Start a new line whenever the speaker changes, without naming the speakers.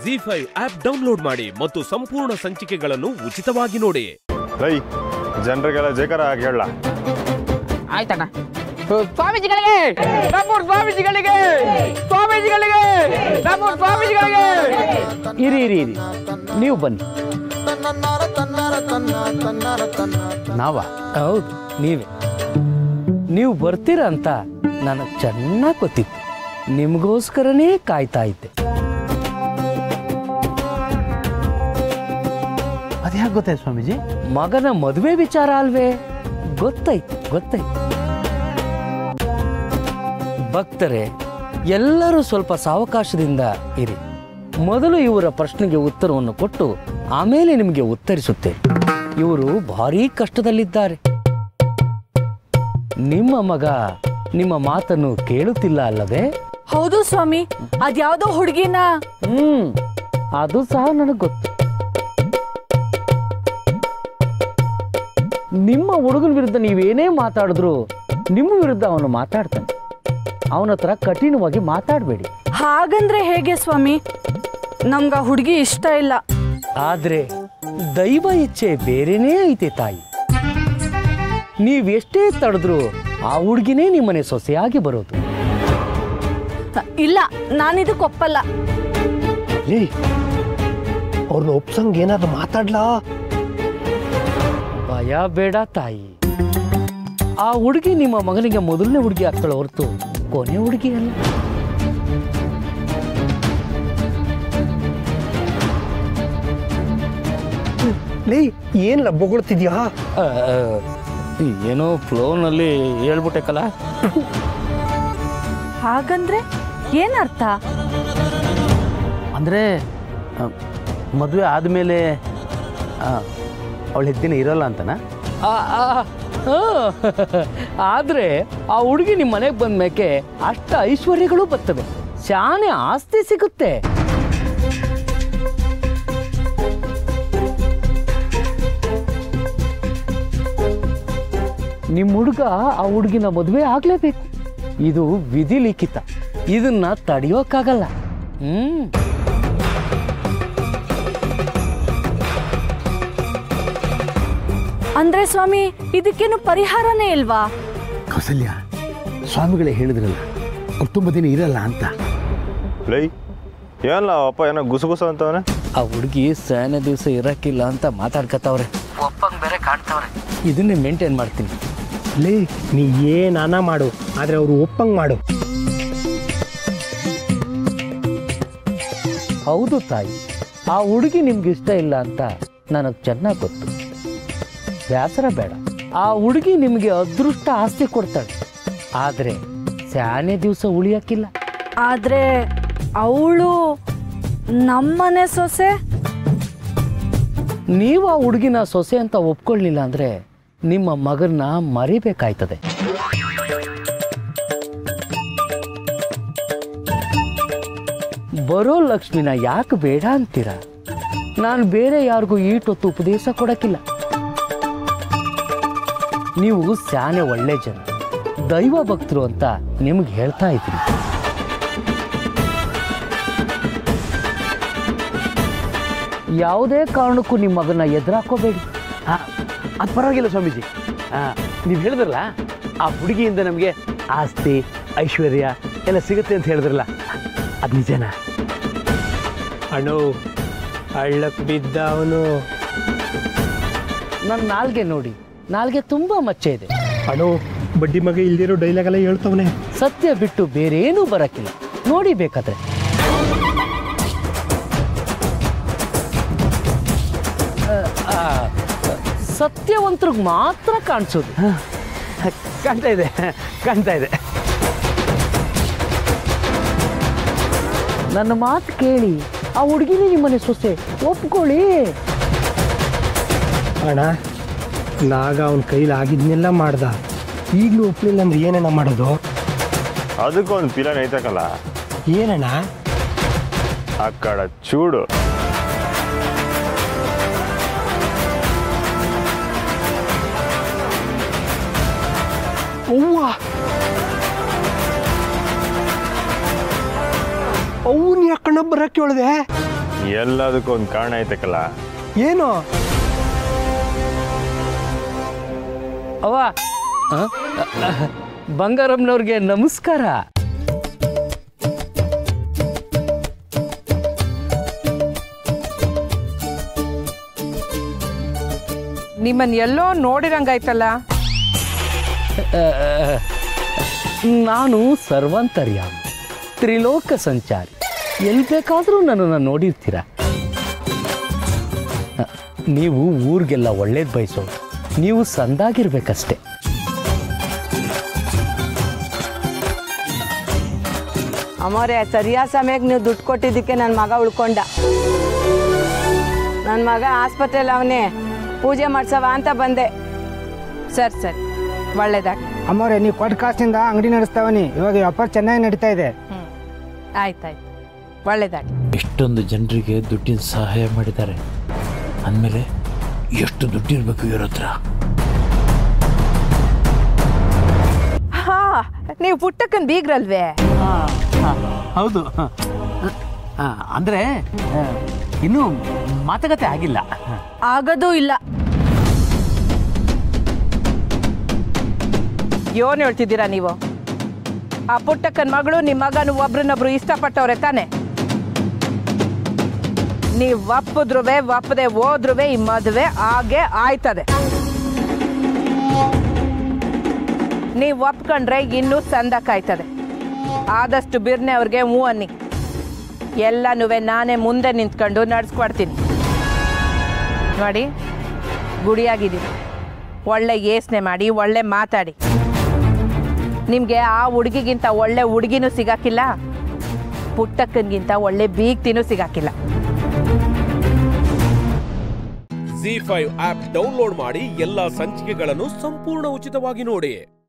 G five app download ಮಾಡಿ ಮತ್ತು ಸಂಪೂರ್ಣ ಸಂಚಿಕೆಗಳನ್ನು ಉಚಿತವಾಗಿ ನೋಡಿ
ಲೈ ಜನರಿಗೆಲ್ಲ ಜೇಕರ ಹೇಳ
ಆಯ್ತಣ್ಣ ಸ್ವಾಮೀಜಿಗಳಿಗೆ ನಮ್ಮೂರ್ ಸ್ವಾಮೀಜಿಗಳಿಗೆ ಸ್ವಾಮೀಜಿಗಳಿಗೆ ನಮ್ಮೂರ್ ಸ್ವಾಮೀಜಿಗಳಿಗೆ
ಇರಿ ಇರಿ ಇರಿ ನೀವು ಬನ್ನಿ ನಾವ ಹೌದು ನೀವೇ ನೀವು ಬರ್ತೀರ ಅಂತ ನನಗೆ ಚೆನ್ನಾಗಿ ಗೊತ್ತಿತ್ತು ನಿಮಗೋಸ್ಕರನೇ ಕಾಯ್ತಾ ಇದ್ದೆ
ಅದ್ಯಾಕೆ ಗೊತ್ತಾಯ್ತು ಸ್ವಾಮೀಜಿ
ಮಗನ ಮದುವೆ ವಿಚಾರ ಅಲ್ವೇ ಗೊತ್ತಾಯ್ತು ಗೊತ್ತಾಯ್ತು ಭಕ್ತರೇ ಎಲ್ಲರೂ ಸ್ವಲ್ಪ ಸಾವಕಾಶದಿಂದ ಇರಿ ಮೊದಲು ಇವರ ಪ್ರಶ್ನೆಗೆ ಉತ್ತರವನ್ನು ಕೊಟ್ಟು ಆಮೇಲೆ ನಿಮಗೆ ಉತ್ತರಿಸುತ್ತೇನೆ ಇವರು ಭಾರೀ ಕಷ್ಟದಲ್ಲಿದ್ದಾರೆ ನಿಮ್ಮ ಮಗ ನಿಮ್ಮ ಮಾತನ್ನು ಕೇಳುತ್ತಿಲ್ಲ ಅಲ್ಲವೇ
ಹೌದು ಸ್ವಾಮಿ ಅದ್ಯಾವ್ದೋ ಹುಡುಗಿನ
ಹ್ಮ್ ಅದು ಸಹ ನನಗೆ ಗೊತ್ತು ನಿಮ್ಮ ಹುಡುಗನ ವಿರುದ್ಧ ನೀವೇನೇ ಮಾತಾಡಿದ್ರು ನಿಮ್ಮ ವಿರುದ್ಧ ಅವನು ಮಾತಾಡ್ತಾನೆ ಅವನ ಹತ್ರ ಕಠಿಣವಾಗಿ ಮಾತಾಡಬೇಡಿ
ಹಾಗಂದ್ರೆ ಹೇಗೆ ಸ್ವಾಮಿ ನಮ್ಗ ಆ ಹುಡುಗಿ ಇಷ್ಟ ಇಲ್ಲ
ಆದ್ರೆ ದೈವ ಇಚ್ಛೆ ಬೇರೆನೇ ಐತೆ ತಾಯಿ ನೀವೆಷ್ಟೇ ತಡೆದ್ರು ಆ ಹುಡುಗಿನೇ ನಿಮ್ಮನೆ ಸೊಸೆಯಾಗಿ ಬರೋದು
ಇಲ್ಲ ನಾನಿದಕ್ಕೆ ಒಪ್ಪಲ್ಲ
ಲೇ ಅವ್ರನ್ನ ಒಪ್ಸಂಗ್ ಏನಾದ್ರು ಮಾತಾಡ್ಲಾ
ಭಯ ಬೇಡ ತಾಯಿ ಆ ಹುಡುಗಿ ನಿಮ್ಮ ಮಗನಿಗೆ ಮೊದಲನೇ ಹುಡುಗಿ ಆಗ್ತಾಳೆ ಹೊರತು ಕೊನೆ ಹುಡುಗಿ ಅಲ್ಲ
ಲೇ ಏನ್ ಬೊಗಳ್ತಿದ್ಯಾ
ಆ, ಆ, ಏನೋ ಫ್ಲೋನಲ್ಲಿ ಹೇಳ್ಬಿಟ್ಟೆಕಲ್ಲ
ಹಾಗಂದ್ರೆ ಏನರ್ಥ
ಅಂದ್ರೆ ಮದುವೆ ಆದ್ಮೇಲೆ ಅವಳ ಹೆದ್ದಿನ ಇರಲ್ಲ ಅಂತನಾ
ಆ, ಆ, ಆ. ಆದ್ರೆ ಆ ಹುಡುಗಿ ನಿಮ್ಮ ಮನೆಗೆ ಬಂದ ಮೇಕೆ ಅಷ್ಟ ಐಶ್ವರ್ಯಗಳು ಬರ್ತವೆ ಶಾನೆ ಆಸ್ತಿ ಸಿಗುತ್ತೆ ನಿಮ್ಮ ಹುಡುಗ ಆ ಹುಡುಗಿನ ಮದುವೆ ಆಗ್ಲೇಬೇಕು ಇದು ವಿಧಿ ಲಿಖಿತ ಇದನ್ನ ತಡೆಯೋಕ್ಕಾಗಲ್ಲ ಹ್ಮ್
ಅಂದ್ರೆ ಸ್ವಾಮಿ ಇದಕ್ಕೇನು ಪರಿಹಾರನೇ ಇಲ್ವಾ
ಕೌಸಲ್ಯ ಸ್ವಾಮಿಗಳೇ ಹೇಳಿದ್ರಲ್ಲ ಅವ್ರು ತುಂಬ ದಿನ ಇರಲ್ಲ ಅಂತ
ಲೈ ಏನಲ್ಲ ಅಪ್ಪ ಏನೋ ಗುಸುಗುಸು ಅಂತವನೆ
ಆ ಹುಡುಗಿ ಸಾನೆ ದಿವಸ ಇರಕ್ಕಿಲ್ಲ ಅಂತ ಮಾತಾಡ್ಕತ್ತವ್ರೆ ಒಪ್ಪಂಗ್ ಬೇರೆ ಕಾಣ್ತಾವ್ರೆ ಇದನ್ನೇ ಮೇಂಟೈನ್ ಮಾಡ್ತೀನಿ
ಲೇ ನೀ ಏನಾನ ಮಾಡು ಆದ್ರೆ ಅವ್ರು ಒಪ್ಪಂಗ್ ಮಾಡು
ಹೌದು ತಾಯಿ ಆ ಹುಡುಗಿ ನಿಮ್ಗೆ ಇಷ್ಟ ಇಲ್ಲ ಅಂತ ನನಗೆ ಚೆನ್ನಾಗಿ ಗೊತ್ತು ಬೇಸರ ಬೇಡ ಆ ಹುಡುಗಿ ನಿಮಗೆ ಅದೃಷ್ಟ ಆಸ್ತಿ ಕೊಡ್ತಾಳೆ ಆದರೆ ಸ್ಯಾನೆ ದಿವಸ ಉಳಿಯಕ್ಕಿಲ್ಲ
ಆದ್ರೆ ಅವಳು ನಮ್ಮನೆ ಸೊಸೆ
ನೀವು ಆ ಹುಡುಗಿನ ಸೊಸೆ ಅಂತ ಒಪ್ಕೊಳ್ಳಿಲ್ಲ ಅಂದ್ರೆ ನಿಮ್ಮ ಮಗನ್ನ ಮರಿಬೇಕಾಯ್ತದೆ ಬರೋ ಲಕ್ಷ್ಮಿನ ಯಾಕೆ ಬೇಡ ಅಂತೀರ ನಾನು ಬೇರೆ ಯಾರಿಗೂ ಈಟೊತ್ತು ಉಪದೇಶ ಕೊಡಕ್ಕಿಲ್ಲ ನೀವು ಸ್ಯಾನೆ ಒಳ್ಳೆ ಜನ ದೈವ ಭಕ್ತರು ಅಂತ ನಿಮ್ಗೆ ಹೇಳ್ತಾ ಇದ್ದೀನಿ ಯಾವುದೇ ಕಾರಣಕ್ಕೂ ನಿಮ್ಮ ಮಗನ ಎದುರಾಕೋಬೇಡಿ
ಅದು ಪರವಾಗಿಲ್ಲ ಸ್ವಾಮೀಜಿ ನೀವು ಹೇಳಿದ್ರಲ್ಲ ಆ ಹುಡುಗಿಯಿಂದ ನಮಗೆ ಆಸ್ತಿ ಐಶ್ವರ್ಯ ಎಲ್ಲ ಸಿಗುತ್ತೆ ಅಂತ ಹೇಳಿದ್ರಲ್ಲ ಅದು ನಿಜನಾ
ಅಣ್ಣು ಹಳ್ಳಕ್ ಬಿದ್ದ ಅವನು
ನನ್ನ ನಾಲ್ಗೆ ನೋಡಿ ನಾಲ್ಗೆ ತುಂಬಾ ಮಚ್ಚೆ ಇದೆ
ಅಣ್ಣು ಬಡ್ಡಿ ಮಗ ಇಲ್ದಿರೋ ಡೈಲಾಗ್ ಎಲ್ಲ ಹೇಳ್ತವನೆ
ಸತ್ಯ ಬಿಟ್ಟು ಬೇರೇನೂ ಬರಕ್ಕಿಲ್ಲ ನೋಡಿ ಬೇಕಾದ್ರೆ ಆ, ಆ, ಸತ್ಯವಂತರಿಗೆ ಮಾತ್ರ ಕಾಣಿಸೋದು
ಕಾಣ್ತಾ ಇದೆ ಕಾಣ್ತಾ ಇದೆ
ನನ್ನ ಮಾತು ಕೇಳಿ ಆ ಹುಡುಗಿನೇ ನಿಮ್ಮನೆ ಸೊಸೆ ಒಪ್ಕೊಳ್ಳಿ
ಅಣ್ಣ ನಾಗ ಅವನ ಕೈಲಿ ಆಗಿದ್ನೆಲ್ಲ ಮಾಡ್ದ ಈಗಲೂ ಒಪ್ಲಿಲ್ಲ ಅಂದ್ರೆ ಏನಣ್ಣ ಮಾಡೋದು
ಅದಕ್ಕೊಂದು ಪಿಲನ್ ಐತಕಲ್ಲ
ಏನಣ್ಣ
ಅಕ್ಕಡ ಚೂಡು
ಅವ್ವ ಅವನ್ ಯಾಕಣ್ಣ ಬರಕ್ಕೆ ಹೇಳಿದೆ
ಎಲ್ಲದಕ್ಕೂ ಒಂದು ಕಾರಣ ಐತಕ್ಕಲ್ಲ
ಏನು
ಅವ ಆ? ಬಂಗಾರಮ್ಮನವ್ರಿಗೆ ನಮಸ್ಕಾರ
ನಿಮ್ಮನ್ ಎಲ್ಲೋ ನೋಡಿರಂಗಾಯ್ತಲ್ಲ
ಆ, ನಾನು ಸರ್ವಂತರ್ಯಾಮಿ ತ್ರಿಲೋಕ ಸಂಚಾರಿ ಎಲ್ಲಿ ಬೇಕಾದರೂ ನನ್ನನ್ನು ನೋಡಿರ್ತೀರ ಆ, ನೀವು ಊರಿಗೆಲ್ಲ ಒಳ್ಳೇದು ಬಯಸೋರು ನೀವು ಸಂದಾಗಿರ್ಬೇಕಷ್ಟೆ
ಅಮ್ಮೋರೆ ಸರಿಯಾದ ಸಮಯಕ್ಕೆ ನೀವು ದುಡ್ಡು ಕೊಟ್ಟಿದ್ದಕ್ಕೆ ನನ್ನ ಮಗ ಉಳ್ಕೊಂಡ ನನ್ನ ಮಗ ಆಸ್ಪತ್ರೆಯಲ್ಲಿ ಅವನೇ ಪೂಜೆ ಮಾಡ್ಸವ ಅಂತ ಬಂದೆ
ಸರಿ ಸರಿ ಒಳ್ಳೇದಾಗ್ಲಿ
ಅಮ್ಮವ್ರೆ ನೀವು ಕೊಟ್ಟ ಕಾಸಿನಿಂದ ಅಂಗಡಿ ನಡೆಸ್ತಾವನಿ ಇವಾಗ ವ್ಯಾಪಾರ ಚೆನ್ನಾಗಿ ನಡೀತಾ ಇದೆ
ಹ್ಮ್ ಆಯ್ತಾಯ್ತು ಒಳ್ಳೇದಾಗ್ಲಿ
ಎಷ್ಟೊಂದು ಜನರಿಗೆ ದುಡ್ಡಿನ ಸಹಾಯ ಮಾಡಿದ್ದಾರೆ ಅಂದಮೇಲೆ ಎಷ್ಟು ದುಡ್ಡಿರ್ಬೇಕು ಇವ್ರ ಹತ್ರ
ಹಾ ನೀವು ಪುಟ್ಟಕ್ಕನ್ ಬೀಗ್ರಲ್ವೇ
ಹೌದು ಆ, ಅಂದ್ರೆ ಆ, ಇನ್ನೂ ಮಾತುಕತೆ ಆಗಿಲ್ಲ
ಆಗದೂ ಇಲ್ಲ ಯೋನ್ ಹೇಳ್ತಿದ್ದೀರಾ ನೀವು ಆ ಪುಟ್ಟಕ್ಕನ್ ಮಗಳು ನಿಮ್ಮ ಮಗನು ಒಬ್ರನ್ನೊಬ್ರು ಇಷ್ಟಪಟ್ಟವ್ರೆ ತಾನೆ ನೀವು ಒಪ್ಪಿದ್ರುವೆ ಒಪ್ಪದೆ ಹೋದ್ರುವೆ ಈ ಮದುವೆ ಹಾಗೆ ಆಯ್ತದೆ ನೀವು ಒಪ್ಕೊಂಡ್ರೆ ಇನ್ನೂ ಸಂದಕ್ಕಾಯ್ತದೆ ಆದಷ್ಟು ಬಿರ್ನೆ ಅವ್ರಿಗೆ ಹ್ಞೂ ಅನ್ನಿ ಎಲ್ಲನೂ ನಾನೇ ಮುಂದೆ ನಿಂತ್ಕೊಂಡು ನಡ್ಸ್ಕೊಡ್ತೀನಿ ನೋಡಿ ಗುಡಿಯಾಗಿದ್ದೀನಿ ಒಳ್ಳೆ ಯೋಚನೆ ಮಾಡಿ ಒಳ್ಳೆ ಮಾತಾಡಿ ನಿಮಗೆ ಆ ಹುಡುಗಿಗಿಂತ ಒಳ್ಳೆ ಹುಡುಗಿನೂ ಸಿಗಾಕಿಲ್ಲ ಪುಟ್ಟಕ್ಕನಿಗಿಂತ ಒಳ್ಳೆ ಬೀಗ್ತಿನೂ ಸಿಗಾಕಿಲ್ಲ
ಜಿ ಫೈವ್ ಆಪ್ ಡೌನ್ಲೋಡ್ ಮಾಡಿ ಎಲ್ಲಾ ಸಂಚಿಕೆಗಳನ್ನು ಸಂಪೂರ್ಣ ಉಚಿತವಾಗಿ ನೋಡಿ